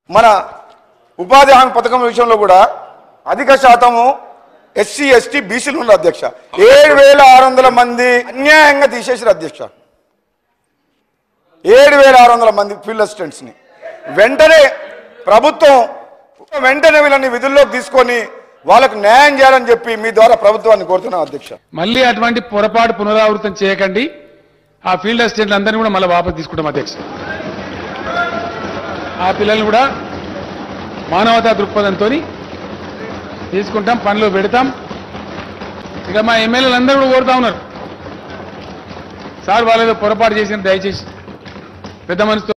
మన ఉపాధి హామీ పథకం విషయంలో కూడా అధిక శాతము ఎస్సీ ఎస్టీ బీసీలు ఉన్నారు అధ్యక్ష ఏడు వేల ఆరు వందల మంది అన్యాయంగా తీసేసారు అధ్యక్ష ఏడు వేల ఆరు వందల మంది ఫీల్డ్ అసిస్టెంట్స్ని వెంటనే ప్రభుత్వం వెంటనే వీళ్ళని విధుల్లోకి తీసుకొని వాళ్ళకు న్యాయం చేయాలని చెప్పి మీ ద్వారా ప్రభుత్వాన్ని కోరుతున్నాం అధ్యక్ష మళ్ళీ అటువంటి పొరపాటు పునరావృతం చేయకండి ఆ ఫీల్డ్ అసిస్టెంట్లు అందరినీ కూడా మళ్ళీ వాపసు తీసుకుంటాం అధ్యక్ష ఆ పిల్లల్ని కూడా మానవతా దృక్పథంతో తీసుకుంటాం పనిలో పెడతాం ఇక మా ఎమ్మెల్యేలు అందరూ కూడా కోరుతా ఉన్నారు సార్ వాళ్ళేదో పొరపాటు చేసిన దయచేసి పెద్ద మనసుతో